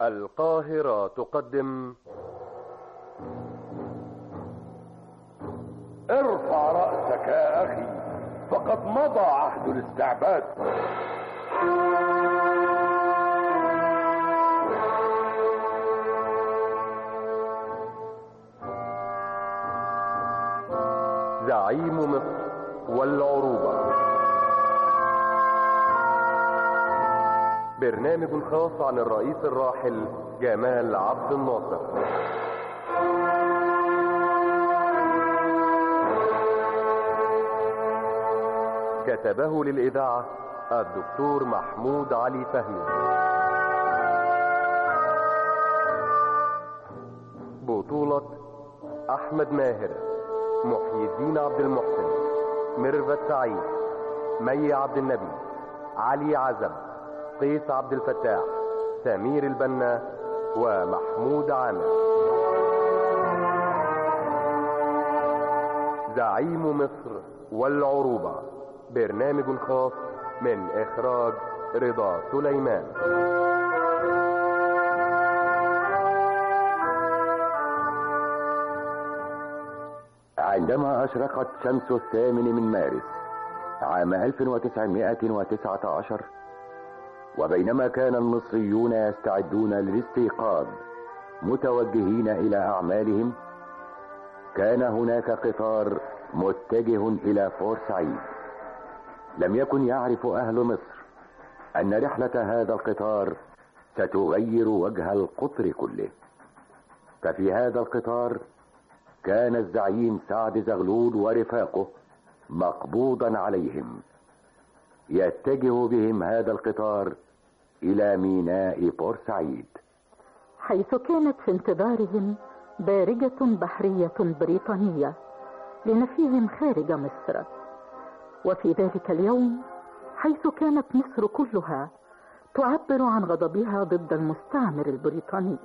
القاهرة تقدم ارفع رأسك يا أخي فقد مضى عهد الاستعباد زعيم مصر والعروبة برنامج خاص عن الرئيس الراحل جمال عبد الناصر كتبه للإذاعة الدكتور محمود علي فهمي بطولة أحمد ماهر محيي الدين عبد المحسن ميرفت سعيد مي عبد النبي علي عزب قيس عبد الفتاح سمير البنا ومحمود عامر زعيم مصر والعروبة برنامج خاص من إخراج رضا سليمان عندما أشرقت شمس الثامن من مارس عام 1919 وبينما كان المصريون يستعدون للاستيقاظ متوجهين إلى أعمالهم كان هناك قطار متجه إلى بورسعيد لم يكن يعرف أهل مصر أن رحلة هذا القطار ستغير وجه القطر كله ففي هذا القطار كان الزعيم سعد زغلول ورفاقه مقبوضا عليهم يتجه بهم هذا القطار إلى ميناء بورسعيد حيث كانت في انتظارهم بارجة بحرية بريطانية لنفيهم خارج مصر وفي ذلك اليوم حيث كانت مصر كلها تعبر عن غضبها ضد المستعمر البريطاني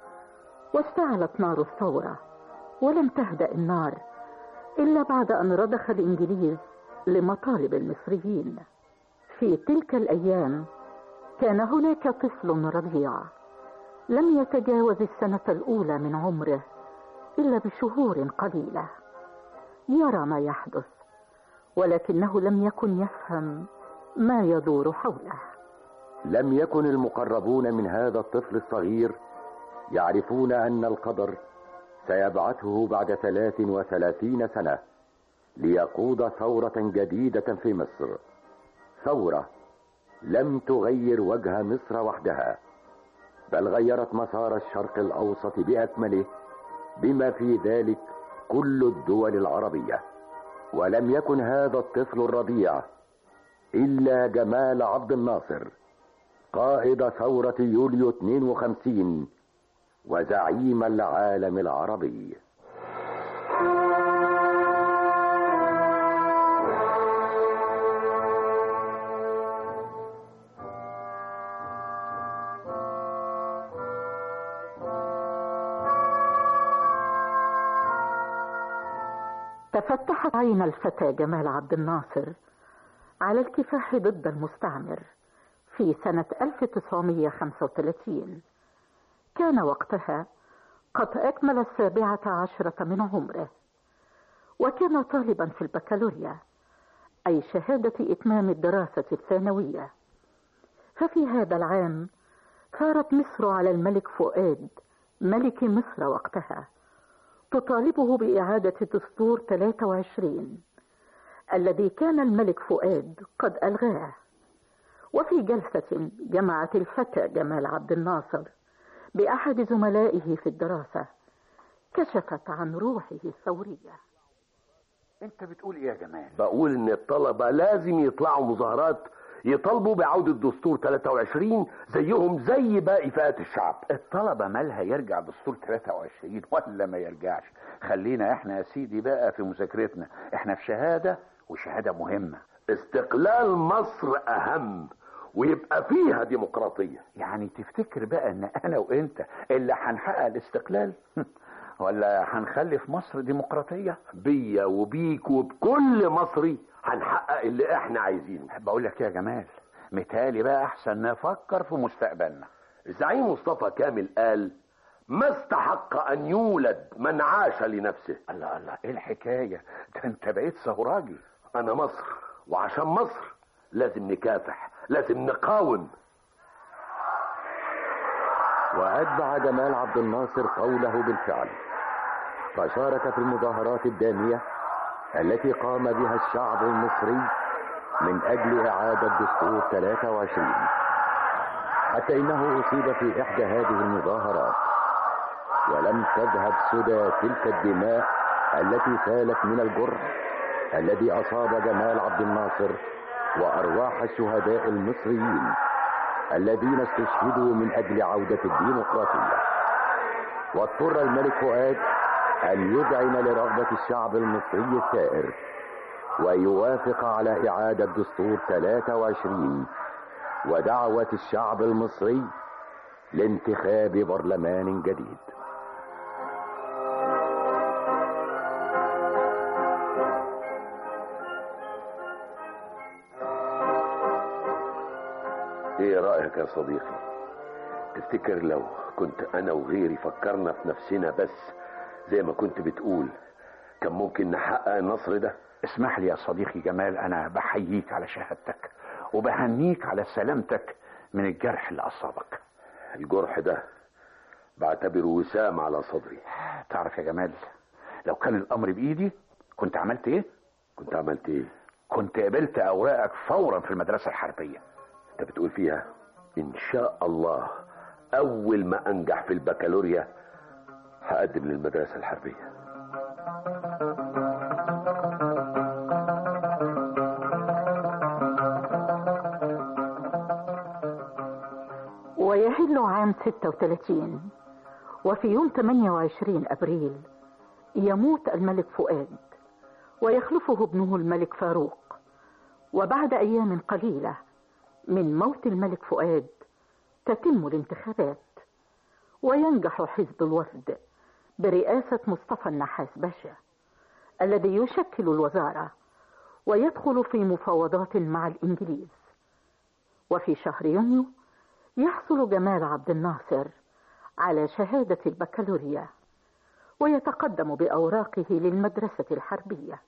واشتعلت نار الثورة ولم تهدأ النار إلا بعد أن رضخ الإنجليز لمطالب المصريين في تلك الأيام كان هناك طفل رضيع لم يتجاوز السنة الأولى من عمره إلا بشهور قليلة يرى ما يحدث ولكنه لم يكن يفهم ما يدور حوله لم يكن المقربون من هذا الطفل الصغير يعرفون أن القدر سيبعثه بعد ثلاث وثلاثين سنة ليقود ثورة جديدة في مصر ثورة لم تغير وجه مصر وحدها بل غيرت مسار الشرق الأوسط بأكمله بما في ذلك كل الدول العربية ولم يكن هذا الطفل الرضيع إلا جمال عبد الناصر قائد ثورة يوليو 52 وزعيم العالم العربي تفتحت عين الفتى جمال عبد الناصر على الكفاح ضد المستعمر في سنة 1935 كان وقتها قد أكمل السابعة عشرة من عمره وكان طالبا في البكالوريا أي شهادة إتمام الدراسة الثانوية ففي هذا العام ثارت مصر على الملك فؤاد ملك مصر وقتها تطالبه بإعادة دستور 23 الذي كان الملك فؤاد قد ألغاه وفي جلسة جمعت الفتى جمال عبد الناصر بأحد زملائه في الدراسة كشفت عن روحه الثورية انت بتقول ايه يا جمال بقول ان الطلبة لازم يطلعوا مظاهرات يطالبوا بعودة دستور 23 زيهم زي باقي فئات الشعب الطلبة مالها يرجع دستور 23 ولا ما يرجعش خلينا احنا يا سيدي بقى في مذاكرتنا احنا في شهادة وشهادة مهمة استقلال مصر اهم ويبقى فيها ديمقراطية يعني تفتكر بقى ان انا وانت اللي هنحقق الاستقلال ولا هنخلي في مصر ديمقراطية بيا وبيك وبكل مصري هنحقق اللي احنا عايزينه بقول لك يا جمال متهيألي بقى احسن نفكر في مستقبلنا الزعيم مصطفى كامل قال ما استحق ان يولد من عاش لنفسه الله الله ايه الحكايه ده انت بقيت سهراجي انا مصر وعشان مصر لازم نكافح لازم نقاوم وأتبع جمال عبد الناصر قوله بالفعل فشارك في المظاهرات الدامية التي قام بها الشعب المصري من أجل إعادة دستور 23 حتى إنه أصيب في إحدى هذه المظاهرات ولم تذهب سدى تلك الدماء التي سالت من الجرح الذي أصاب جمال عبد الناصر وأرواح الشهداء المصريين الذين استشهدوا من أجل عودة الديمقراطية واضطر الملك فؤاد أن يذعن لرغبة الشعب المصري الثائر ويوافق على إعادة دستور 23 ودعوة الشعب المصري لانتخاب برلمان جديد ايه رأيك يا صديقي تفتكر لو كنت انا وغيري فكرنا في نفسنا بس زي ما كنت بتقول كان ممكن نحقق النصر ده اسمح لي يا صديقي جمال انا بحييك على شهادتك وبهنيك على سلامتك من الجرح اللي اصابك الجرح ده بعتبره وسام على صدري تعرف يا جمال لو كان الامر بايدي كنت عملت ايه كنت عملت ايه كنت قبلت اوراقك فورا في المدرسه الحربيه انت بتقول فيها ان شاء الله اول ما انجح في البكالوريا هقدم للمدرسة الحربية ويحل عام 36 وفي يوم 28 أبريل يموت الملك فؤاد ويخلفه ابنه الملك فاروق وبعد أيام قليلة من موت الملك فؤاد تتم الانتخابات وينجح حزب الوفد برئاسة مصطفى النحاس باشا الذي يشكل الوزارة ويدخل في مفاوضات مع الإنجليز وفي شهر يونيو يحصل جمال عبد الناصر على شهادة البكالوريا ويتقدم بأوراقه للمدرسة الحربية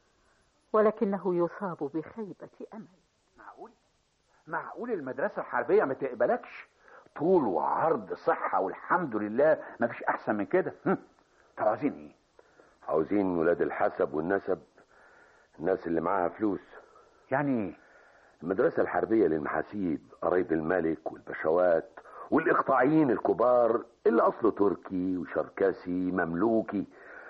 ولكنه يصاب بخيبة أمل معقول معقول المدرسة الحربية ما تقبلكش طول وعرض صحة والحمد لله ما فيش أحسن من كده هم. طب عايزين إيه؟ عاوزين ولاد الحسب والنسب الناس اللي معاها فلوس يعني إيه؟ المدرسة الحربية للمحاسيب قرايب الملك والبشوات والإقطاعيين الكبار اللي أصله تركي وشركسي مملوكي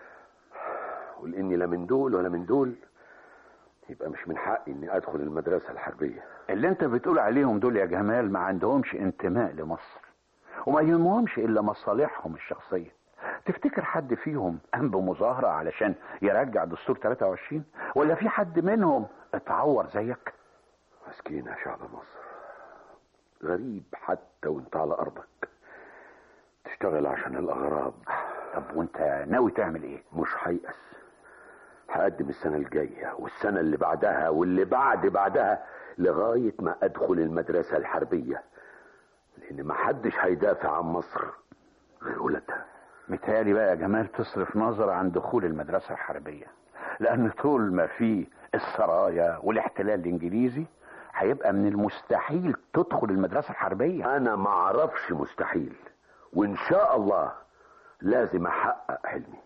ولإني لا من دول ولا من دول يبقى مش من حقي إني أدخل المدرسة الحربية اللي أنت بتقول عليهم دول يا جمال ما عندهمش انتماء لمصر وما يهمهمش إلا مصالحهم الشخصية تفتكر حد فيهم قام بمظاهرة علشان يرجع دستور 23 ولا في حد منهم اتعور زيك مسكين يا شعب مصر غريب حتى وانت على أرضك تشتغل عشان الأغراب طب وانت ناوي تعمل ايه مش هيأس هقدم السنة الجاية والسنة اللي بعدها واللي بعد بعدها لغاية ما أدخل المدرسة الحربية لأن محدش هيدافع عن مصر غير ولادها متهيألي بقى يا جمال تصرف نظر عن دخول المدرسة الحربية لأن طول ما في السرايا والاحتلال الإنجليزي هيبقى من المستحيل تدخل المدرسة الحربية أنا ما أعرفش مستحيل وإن شاء الله لازم أحقق حلمي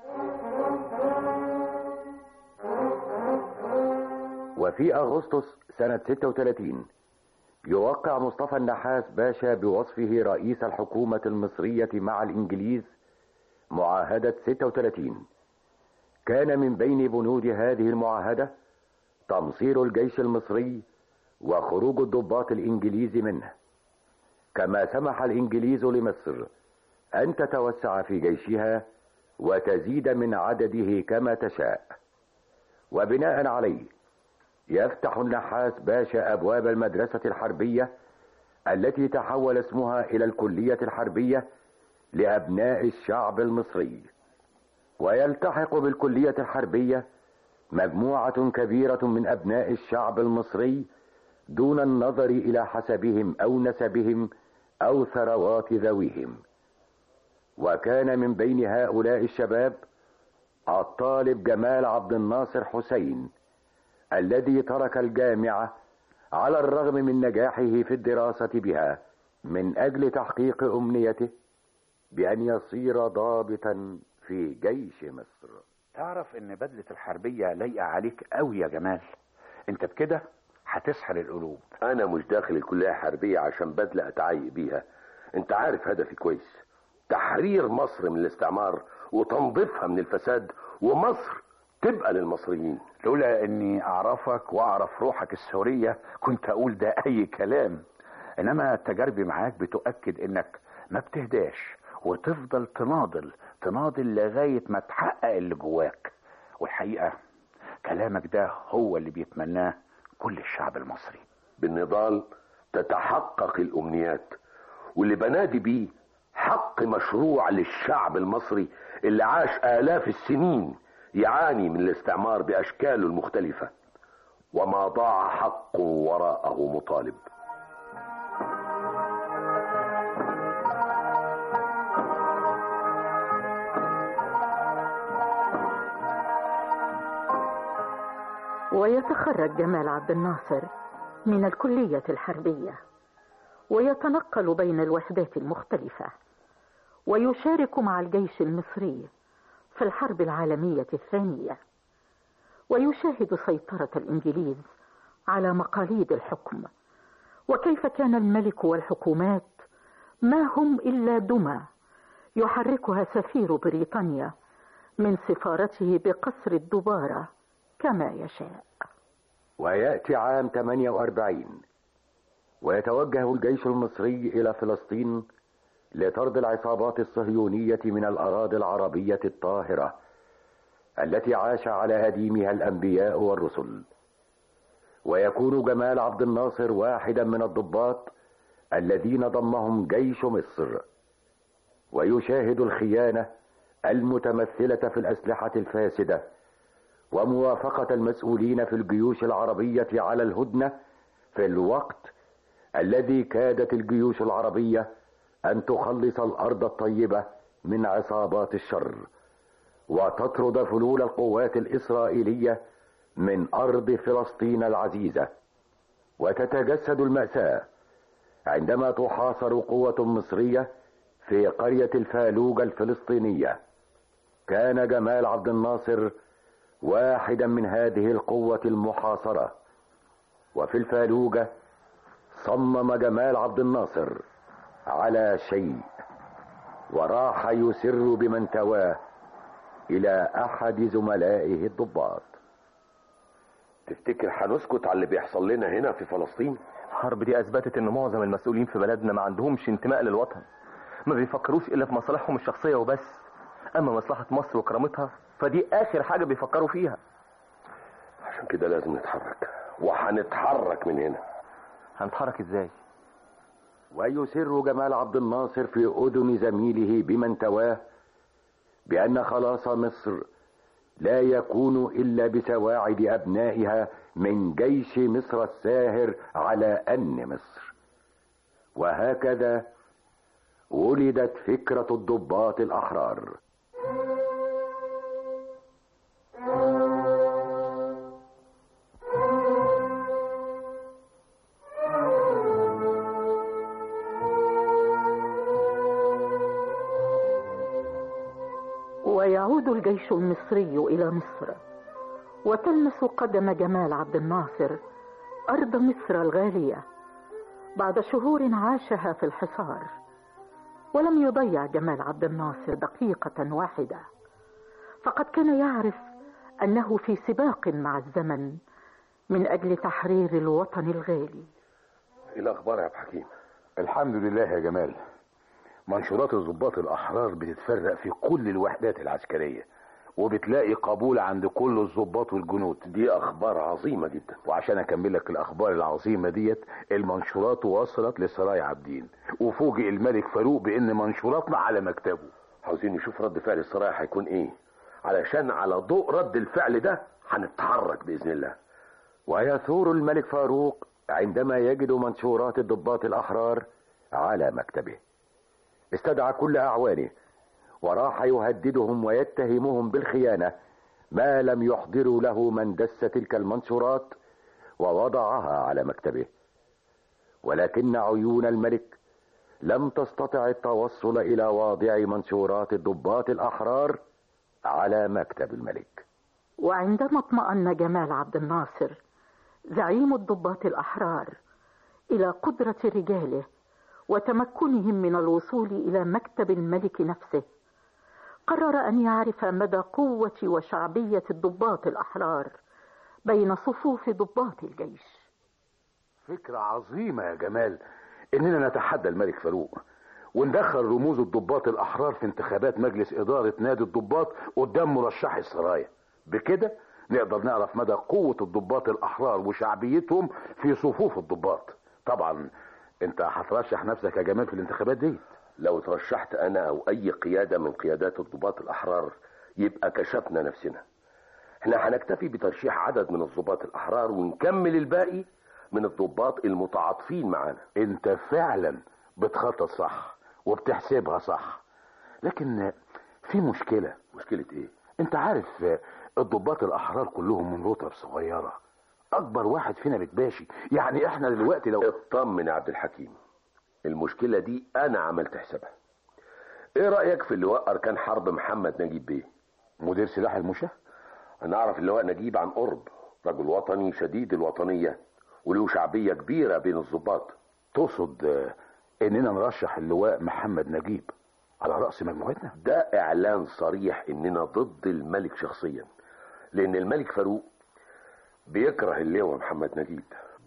وفي أغسطس سنة 36 يوقع مصطفى النحاس باشا بوصفه رئيس الحكومة المصرية مع الإنجليز معاهدة 36 كان من بين بنود هذه المعاهدة تمصير الجيش المصري وخروج الضباط الإنجليز منه كما سمح الإنجليز لمصر أن تتوسع في جيشها وتزيد من عدده كما تشاء وبناء عليه يفتح النحاس باشا أبواب المدرسة الحربية التي تحول اسمها إلى الكلية الحربية لأبناء الشعب المصري ويلتحق بالكلية الحربية مجموعة كبيرة من أبناء الشعب المصري دون النظر إلى حسبهم أو نسبهم أو ثروات ذويهم وكان من بين هؤلاء الشباب الطالب جمال عبد الناصر حسين الذي ترك الجامعة على الرغم من نجاحه في الدراسة بها من أجل تحقيق أمنيته بأن يصير ضابطا في جيش مصر تعرف ان بدلة الحربية لايقة عليك قوي يا جمال انت بكده هتسحر القلوب انا مش داخل الكلية الحربية عشان بدلة اتعيق بيها انت عارف هدفي كويس تحرير مصر من الاستعمار وتنظيفها من الفساد ومصر تبقى للمصريين لولا اني اعرفك واعرف روحك السورية كنت اقول ده اي كلام انما تجاربي معاك بتؤكد انك ما بتهداش وتفضل تناضل تناضل لغاية ما تحقق اللي جواك والحقيقة كلامك ده هو اللي بيتمناه كل الشعب المصري بالنضال تتحقق الامنيات واللي بنادي بيه حق مشروع للشعب المصري اللي عاش الاف السنين يعاني من الاستعمار باشكاله المختلفة وما ضاع حق وراءه مطالب ويتخرج جمال عبد الناصر من الكلية الحربية ويتنقل بين الوحدات المختلفة ويشارك مع الجيش المصري في الحرب العالمية الثانية ويشاهد سيطرة الإنجليز على مقاليد الحكم وكيف كان الملك والحكومات ما هم إلا دمى يحركها سفير بريطانيا من سفارته بقصر الدبارة كما يشاء ويأتي عام 48 ويتوجه الجيش المصري إلى فلسطين لطرد العصابات الصهيونية من الأراضي العربية الطاهرة التي عاش على هديمها الأنبياء والرسل ويكون جمال عبد الناصر واحدا من الضباط الذين ضمهم جيش مصر ويشاهد الخيانة المتمثلة في الأسلحة الفاسدة وموافقة المسؤولين في الجيوش العربية على الهدنة في الوقت الذي كادت الجيوش العربية أن تخلص الأرض الطيبة من عصابات الشر وتطرد فلول القوات الإسرائيلية من أرض فلسطين العزيزة وتتجسد المأساة عندما تحاصر قوة مصرية في قرية الفالوج الفلسطينية كان جمال عبد الناصر واحدا من هذه القوة المحاصرة وفي الفالوجة صمم جمال عبد الناصر على شيء وراح يسر بمن تواه الى احد زملائه الضباط تفتكر هنسكت على اللي بيحصل لنا هنا في فلسطين الحرب دي اثبتت ان معظم المسؤولين في بلدنا ما عندهمش انتماء للوطن ما بيفكروش الا في مصالحهم الشخصيه وبس اما مصلحه مصر وكرامتها فدي اخر حاجه بيفكروا فيها عشان كده لازم نتحرك وهنتحرك من هنا هنتحرك ازاي ويسر جمال عبد الناصر في اذن زميله بمن تواه بان خلاص مصر لا يكون الا بسواعد ابنائها من جيش مصر الساهر على ان مصر وهكذا ولدت فكره الضباط الاحرار ويعود الجيش المصري إلى مصر وتلمس قدم جمال عبد الناصر أرض مصر الغالية بعد شهور عاشها في الحصار ولم يضيع جمال عبد الناصر دقيقة واحدة فقد كان يعرف أنه في سباق مع الزمن من أجل تحرير الوطن الغالي ايه الاخبار يا ابو حكيم الحمد لله يا جمال منشورات الضباط الأحرار بتتفرق في كل الوحدات العسكرية وبتلاقي قبول عند كل الضباط والجنود دي اخبار عظيمه جدا وعشان اكمل لك الاخبار العظيمه ديت المنشورات وصلت لسراي عابدين وفوجئ الملك فاروق بان منشوراتنا على مكتبه عاوزين نشوف رد فعل السرايا هيكون ايه علشان على ضوء رد الفعل ده هنتحرك باذن الله ويثور الملك فاروق عندما يجد منشورات الضباط الأحرار على مكتبه استدعى كل أعوانه وراح يهددهم ويتهمهم بالخيانة ما لم يحضروا له من دس تلك المنشورات ووضعها على مكتبه ولكن عيون الملك لم تستطع التوصل إلى واضع منشورات الضباط الأحرار على مكتب الملك وعندما اطمأن جمال عبد الناصر زعيم الضباط الأحرار إلى قدرة رجاله وتمكنهم من الوصول إلى مكتب الملك نفسه قرر أن يعرف مدى قوة وشعبية الضباط الأحرار بين صفوف ضباط الجيش فكرة عظيمة يا جمال اننا نتحدى الملك فاروق وندخل رموز الضباط الاحرار في انتخابات مجلس ادارة نادي الضباط قدام مرشحي السرايا بكده نقدر نعرف مدى قوة الضباط الاحرار وشعبيتهم في صفوف الضباط طبعا انت هترشح نفسك يا جمال في الانتخابات دي لو ترشحت انا او اي قيادة من قيادات الضباط الاحرار يبقى كشفنا نفسنا احنا هنكتفي بترشيح عدد من الضباط الاحرار ونكمل الباقي من الضباط المتعاطفين معانا انت فعلا بتخطط صح وبتحسبها صح لكن في مشكلة مشكلة ايه انت عارف الضباط الاحرار كلهم من رتب صغيرة اكبر واحد فينا بتباشي يعني احنا دلوقتي لو اطمن يا عبد الحكيم المشكلة دي انا عملت حسابها ايه رأيك في اللواء اركان حرب محمد نجيب بيه مدير سلاح المشاة انا اعرف اللواء نجيب عن قرب رجل وطني شديد الوطنية وله شعبية كبيرة بين الضباط تقصد آه، اننا نرشح اللواء محمد نجيب على رأس مجموعتنا ده اعلان صريح اننا ضد الملك شخصيا لان الملك فاروق بيكره اللواء محمد نجيب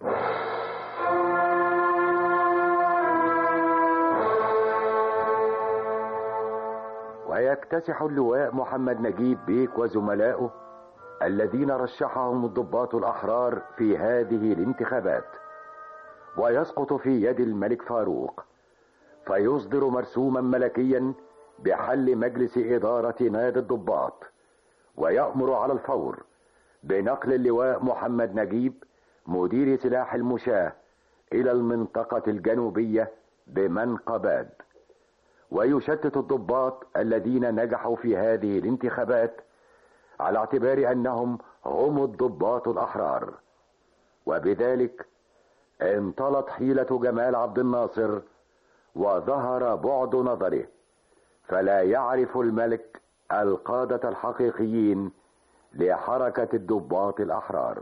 ويكتسح اللواء محمد نجيب بيك وزملائه الذين رشحهم الضباط الأحرار في هذه الانتخابات ويسقط في يد الملك فاروق فيصدر مرسوما ملكيا بحل مجلس إدارة نادي الضباط ويأمر على الفور بنقل اللواء محمد نجيب مدير سلاح المشاة إلى المنطقة الجنوبية بمنقباد ويشتت الضباط الذين نجحوا في هذه الانتخابات على اعتبار انهم هم الضباط الاحرار وبذلك انطلت حيلة جمال عبد الناصر وظهر بعد نظره فلا يعرف الملك القادة الحقيقيين لحركة الضباط الأحرار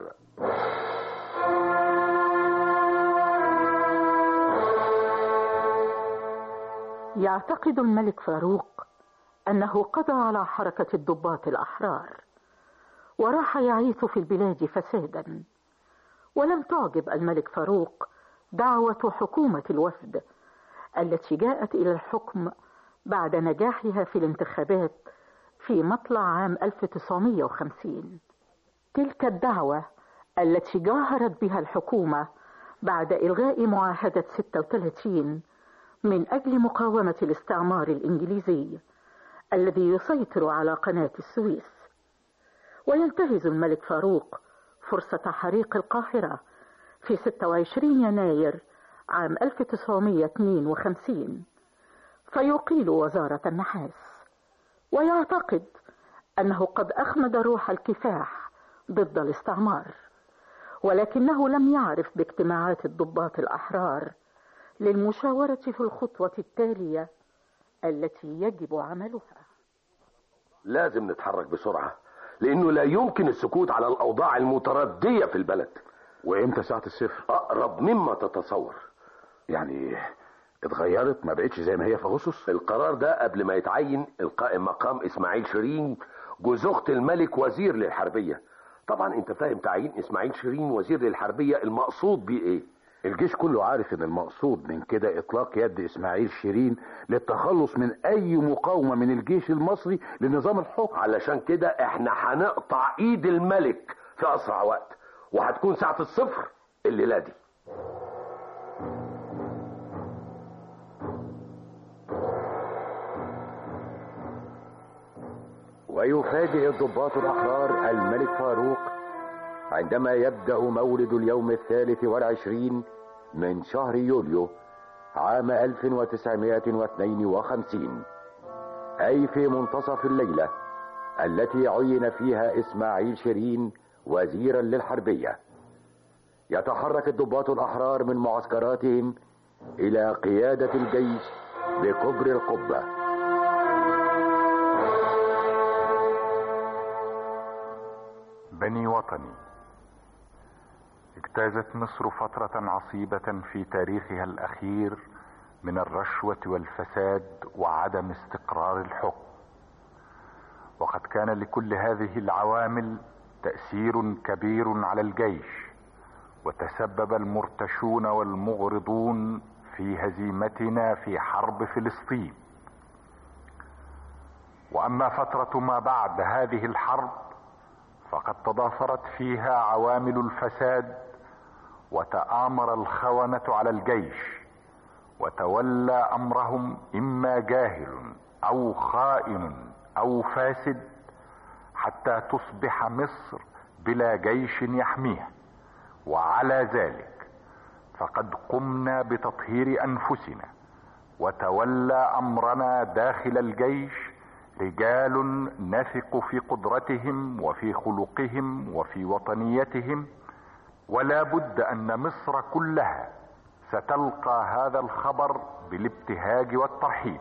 يعتقد الملك فاروق أنه قضى على حركة الضباط الأحرار وراح يعيث في البلاد فسادا ولم تعجب الملك فاروق دعوة حكومة الوفد التي جاءت إلى الحكم بعد نجاحها في الانتخابات في مطلع عام 1950 تلك الدعوة التي جاهرت بها الحكومة بعد إلغاء معاهدة 36 من أجل مقاومة الاستعمار الإنجليزي الذي يسيطر على قناة السويس وينتهز الملك فاروق فرصة حريق القاهرة في 26 يناير عام 1952 فيقيل وزارة النحاس ويعتقد أنه قد أخمد روح الكفاح ضد الاستعمار ولكنه لم يعرف باجتماعات الضباط الأحرار للمشاورة في الخطوة التالية التي يجب عملها لازم نتحرك بسرعة لانه لا يمكن السكوت على الاوضاع المتردية في البلد وامتى ساعة الصفر اقرب مما تتصور يعني اتغيرت ما بقتش زي ما هي في اغسطس القرار ده قبل ما يتعين القائم مقام اسماعيل شيرين جوز اخت الملك وزير للحربية طبعا انت فاهم تعيين اسماعيل شيرين وزير للحربية المقصود بيه ايه الجيش كله عارف ان المقصود من كده اطلاق يد اسماعيل شيرين للتخلص من اي مقاومة من الجيش المصري لنظام الحكم علشان كده احنا هنقطع ايد الملك في اسرع وقت وهتكون ساعة الصفر الليلة دي ويفاجئ الضباط الأحرار الملك فاروق عندما يبدأ مولد اليوم الثالث والعشرين من شهر يوليو عام 1952 أي في منتصف الليلة التي عين فيها إسماعيل شيرين وزيرا للحربية يتحرك الضباط الأحرار من معسكراتهم إلى قيادة الجيش بكبر القبة بني وطني اجتازت مصر فترة عصيبة في تاريخها الأخير من الرشوة والفساد وعدم استقرار الحكم وقد كان لكل هذه العوامل تأثير كبير على الجيش وتسبب المرتشون والمغرضون في هزيمتنا في حرب فلسطين واما فترة ما بعد هذه الحرب فقد تضافرت فيها عوامل الفساد وتآمر الخونة على الجيش وتولى امرهم اما جاهل او خائن او فاسد حتى تصبح مصر بلا جيش يحميها وعلى ذلك فقد قمنا بتطهير انفسنا وتولى امرنا داخل الجيش رجال نثق في قدرتهم وفي خلقهم وفي وطنيتهم ولا بد ان مصر كلها ستلقى هذا الخبر بالابتهاج والترحيب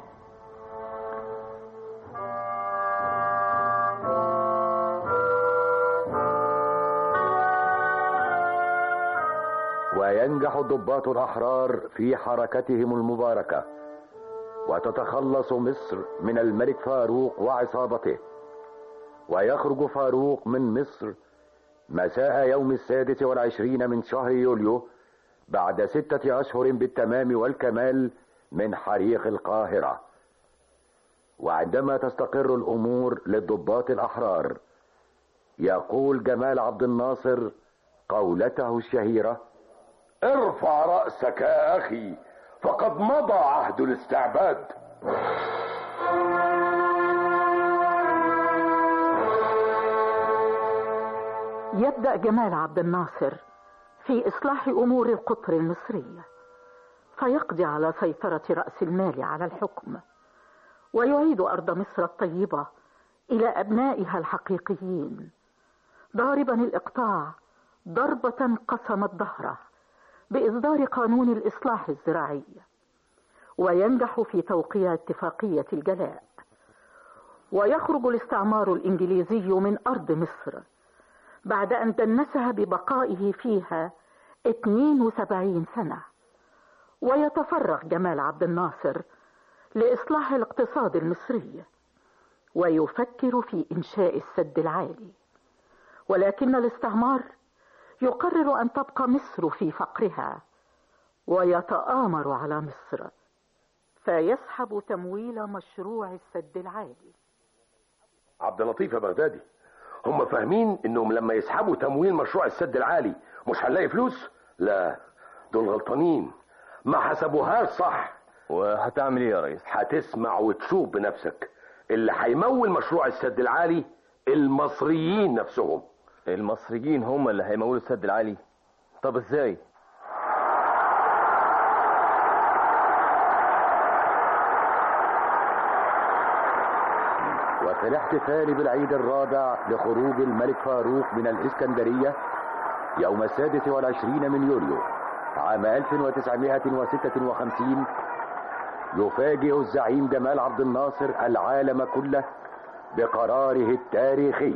وينجح الضباط الأحرار في حركتهم المباركة وتتخلص مصر من الملك فاروق وعصابته ويخرج فاروق من مصر مساء يوم السادس والعشرين من شهر يوليو بعد ستة أشهر بالتمام والكمال من حريق القاهرة وعندما تستقر الأمور للضباط الأحرار يقول جمال عبد الناصر قولته الشهيرة ارفع رأسك يا أخي فقد مضى عهد الاستعباد يبدأ جمال عبد الناصر في إصلاح أمور القطر المصرية فيقضي على سيطرة رأس المال على الحكم ويعيد أرض مصر الطيبة إلى أبنائها الحقيقيين ضاربا الإقطاع ضربة قسمت ظهره بإصدار قانون الإصلاح الزراعي وينجح في توقيع اتفاقية الجلاء ويخرج الاستعمار الإنجليزي من أرض مصر بعد أن دنسها ببقائه فيها 72 سنة ويتفرغ جمال عبد الناصر لإصلاح الاقتصاد المصري ويفكر في إنشاء السد العالي ولكن الاستعمار يقرر أن تبقى مصر في فقرها ويتآمر على مصر فيسحب تمويل مشروع السد العالي عبد اللطيف يا بغدادي هم فاهمين انهم لما يسحبوا تمويل مشروع السد العالي مش هنلاقي فلوس لا دول غلطانين ما حسبوهاش صح وهتعمل ايه يا ريس هتسمع وتشوف بنفسك اللي هيمول مشروع السد العالي المصريين نفسهم المصريين هم اللي هيمولوا السد العالي طب ازاي وفي الاحتفال بالعيد الرابع لخروج الملك فاروق من الإسكندرية يوم السادس والعشرين من يوليو عام 1956 يفاجئ الزعيم جمال عبد الناصر العالم كله بقراره التاريخي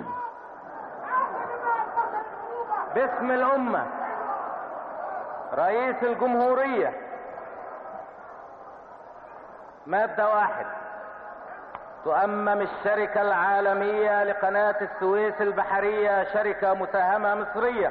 باسم الأمة رئيس الجمهورية مادة واحد تؤمم الشركة العالمية لقناة السويس البحرية شركة مساهمة مصرية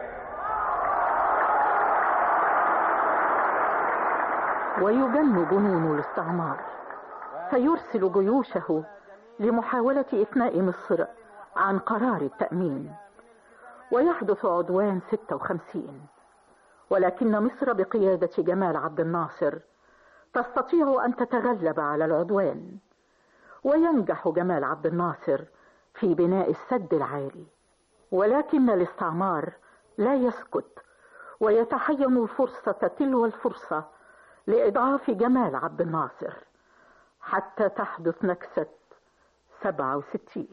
ويجن جنون الاستعمار فيرسل جيوشه لمحاولة إثناء مصر عن قرار التأمين ويحدث عدوان 56 ولكن مصر بقيادة جمال عبد الناصر تستطيع أن تتغلب على العدوان وينجح جمال عبد الناصر في بناء السد العالي ولكن الاستعمار لا يسكت ويتحين الفرصة تلو الفرصة لإضعاف جمال عبد الناصر حتى تحدث نكسة 67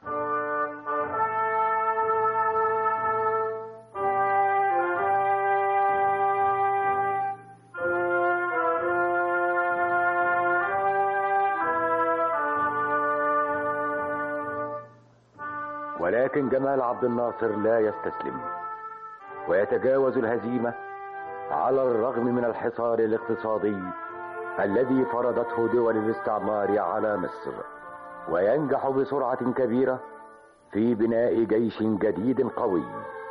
ولكن جمال عبد الناصر لا يستسلم ويتجاوز الهزيمة على الرغم من الحصار الاقتصادي الذي فرضته دول الاستعمار على مصر وينجح بسرعة كبيرة في بناء جيش جديد قوي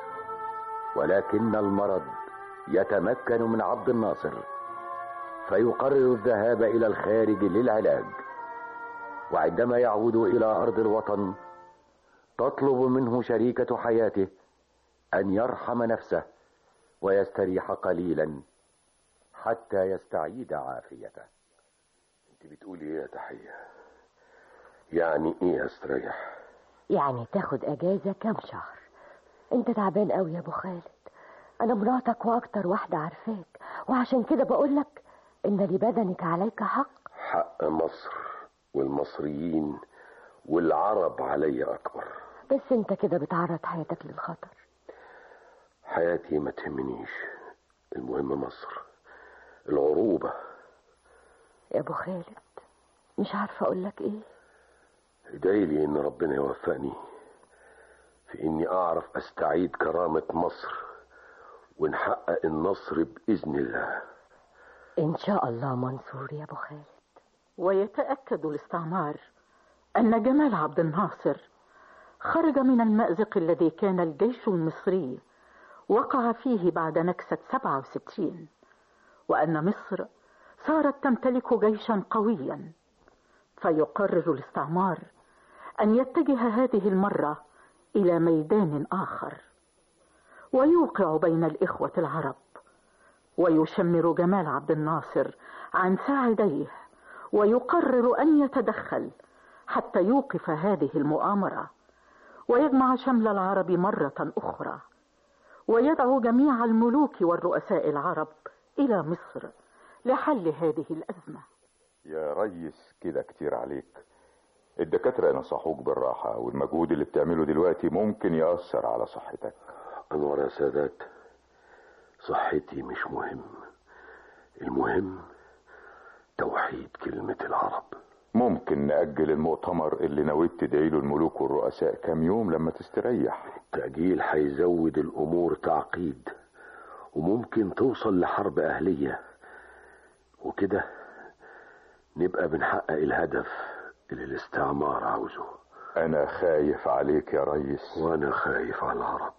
ولكن المرض يتمكن من عبد الناصر فيقرر الذهاب الى الخارج للعلاج وعندما يعود الى ارض الوطن تطلب منه شريكة حياته ان يرحم نفسه ويستريح قليلا حتى يستعيد عافيته انت بتقولي ايه يا تحية يعني ايه استريح يعني تاخد اجازة كام شهر انت تعبان قوي يا ابو خالد انا مراتك واكتر واحدة عارفاك وعشان كده بقولك ان لبدنك عليك حق حق مصر والمصريين والعرب علي اكبر بس انت كده بتعرض حياتك للخطر حياتي ما تهمنيش المهم مصر العروبة يا ابو خالد مش عارفة اقولك ايه ادعيلي ان ربنا يوفقني في اني اعرف استعيد كرامة مصر ونحقق النصر باذن الله ان شاء الله منصور يا ابو خالد ويتأكد الاستعمار أن جمال عبد الناصر خرج من المأزق الذي كان الجيش المصري وقع فيه بعد نكسة 67 وأن مصر صارت تمتلك جيشا قويا فيقرر الاستعمار أن يتجه هذه المرة إلى ميدان آخر ويوقع بين الإخوة العرب ويشمر جمال عبد الناصر عن ساعديه ويقرر أن يتدخل حتى يوقف هذه المؤامرة ويجمع شمل العرب مرة أخرى ويدعو جميع الملوك والرؤساء العرب إلى مصر لحل هذه الأزمة يا ريس كده كتير عليك الدكاترة نصحوك بالراحة والمجهود اللي بتعمله دلوقتي ممكن يأثر على صحتك انور يا سادات صحتي مش مهم المهم توحيد كلمة العرب ممكن نأجل المؤتمر اللي نويت تدعيله الملوك والرؤساء كام يوم لما تستريح التأجيل هيزود الأمور تعقيد وممكن توصل لحرب أهلية وكده نبقى بنحقق الهدف اللي الاستعمار عاوزه أنا خايف عليك يا ريس وأنا خايف على العرب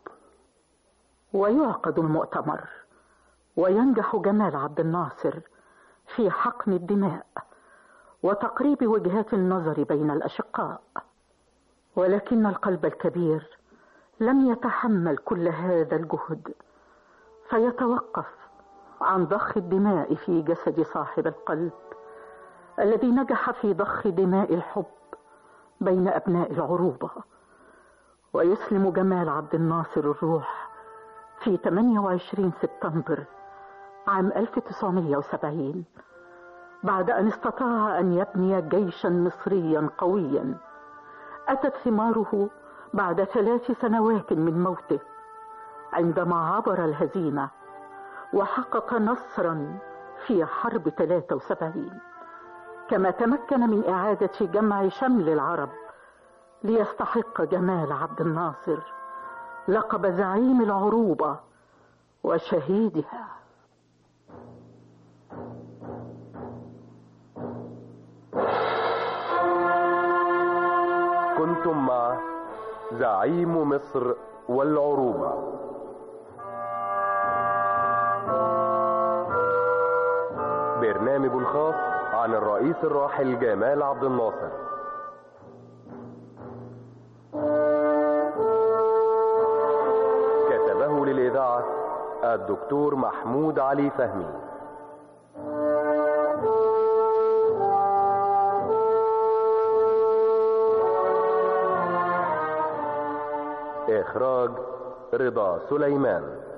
ويعقد المؤتمر وينجح جمال عبد الناصر في حقن الدماء وتقريب وجهات النظر بين الاشقاء ولكن القلب الكبير لم يتحمل كل هذا الجهد فيتوقف عن ضخ الدماء في جسد صاحب القلب الذي نجح في ضخ دماء الحب بين ابناء العروبه ويسلم جمال عبد الناصر الروح في 28 سبتمبر عام 1970 بعد أن استطاع أن يبني جيشا مصريا قويا أتت ثماره بعد ثلاث سنوات من موته عندما عبر الهزيمة وحقق نصرا في حرب 73 كما تمكن من إعادة جمع شمل العرب ليستحق جمال عبد الناصر لقب زعيم العروبة وشهيدها كنتم مع زعيم مصر والعروبة برنامج خاص عن الرئيس الراحل جمال عبد الناصر كتبه للإذاعة الدكتور محمود علي فهمي إخراج رضا سليمان